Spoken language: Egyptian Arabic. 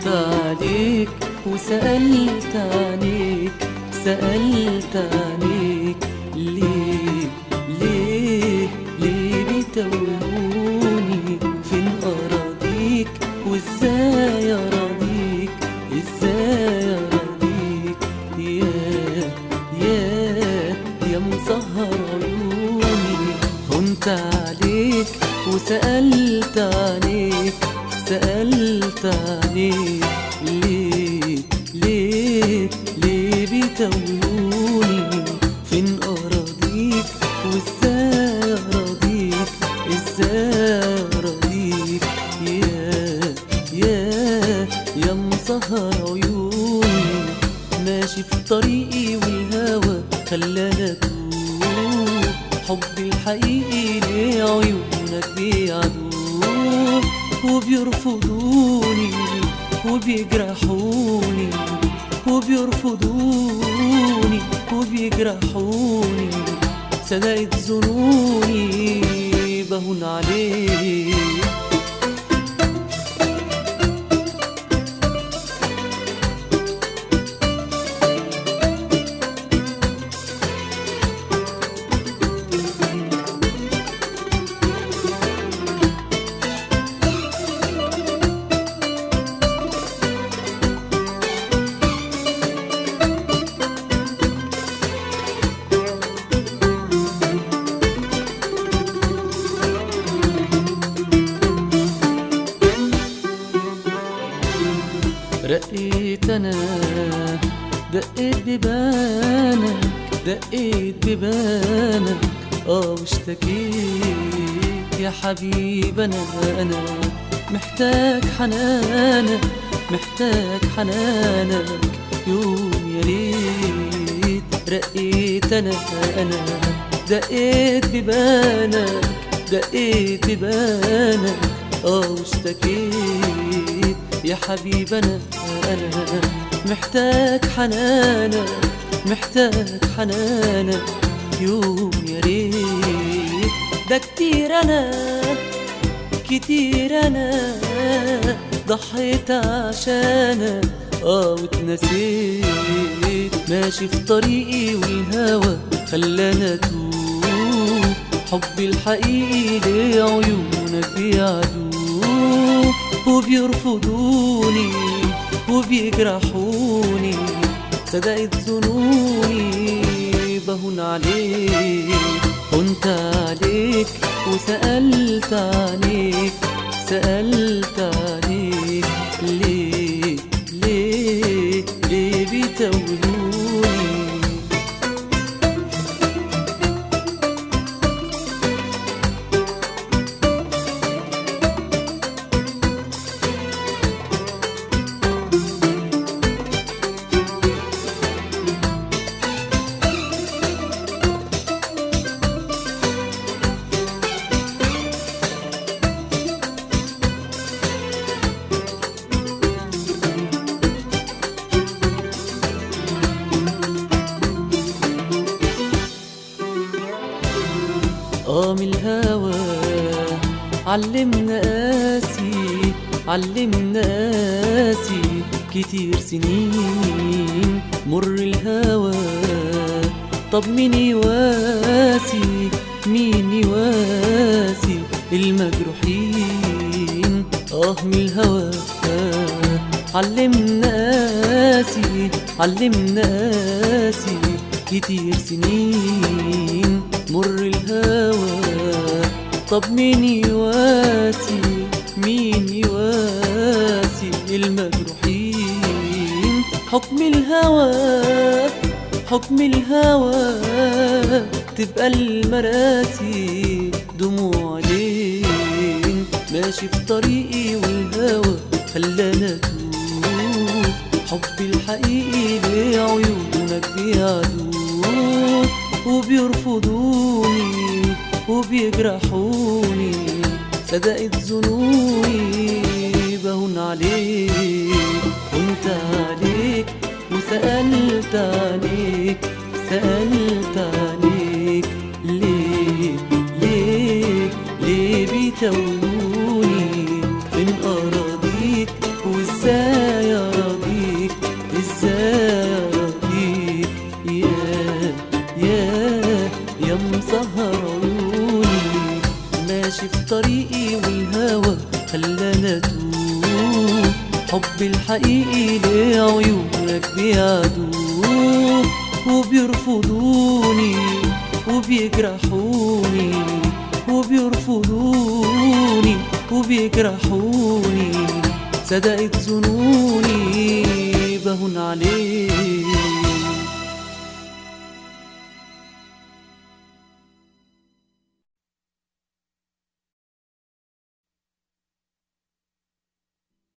هنت عليك وسألت عليك سألت عليك ليه ليه ليه بتوهوني فين أراضيك وإزاي أراضيك إزاي أراضيك يا يا يا مسهر عيوني هنت عليك وسألت عليك سألت عليك ليه ليه ليه بتوهوني فين أراضيك وإزاي أراضيك إزاي أراضيك يا يا يا مسهر عيوني ماشي في طريقي والهوى خلاني أتوه حبي الحقيقي ليه عيونك بيعدوه وبيرفضوني وبيجرحوني وبيرفضوني وبيجرحوني صدقت ظنوني بهون عليك رقيت انا دقيت ببانك دقيت ببانك اه واشتكيت يا حبيب انا انا محتاج حنانك محتاج حنانك يوم يا ريت رقيت انا انا دقيت ببانك دقيت ببانك اه واشتكيت يا حبيب انا انا محتاج حنانك محتاج حنانك يوم يا ريت ده كتير انا كتير انا ضحيت عشانك اه واتنسيت ماشي في طريقي والهوى خلاني اتوه حبي الحقيقي ليه عيونك بيعدوه وبيرفضوني وبيجرحوني صدقت ظنوني بهون عليك هنت عليك وسألت عليك سألت عليك ليه ليه ليه بتولوني قام الهوى علمنا قاسي علمنا قاسي كتير سنين مر الهوى طب مين يواسي مين يواسي المجروحين اه من الهوى علمنا قاسي علمنا قاسي كتير سنين مر الهوى طب مين يواسي مين يواسي المجروحين حكم الهوى حكم الهوى تبقى المراسي دموع لين ماشي في طريقي والهوى خلانا اتوه حبي الحقيقي ليه عيونك بيعدوه وبيرفضوني وبيجرحوني صدقت ظنوني بهون عليك كنت عليك وسألت عليك سألت عليك ليه ليه ليه بيتولوني فين أراضيك وإزاي يا مسهر عيوني ماشي في طريقي والهوى خلانا اتوه حب الحقيقي لعيونك بيعدوه وبيرفضوني وبيجرحوني وبيرفضوني وبيجرحوني صدقت ظنوني بهون عليك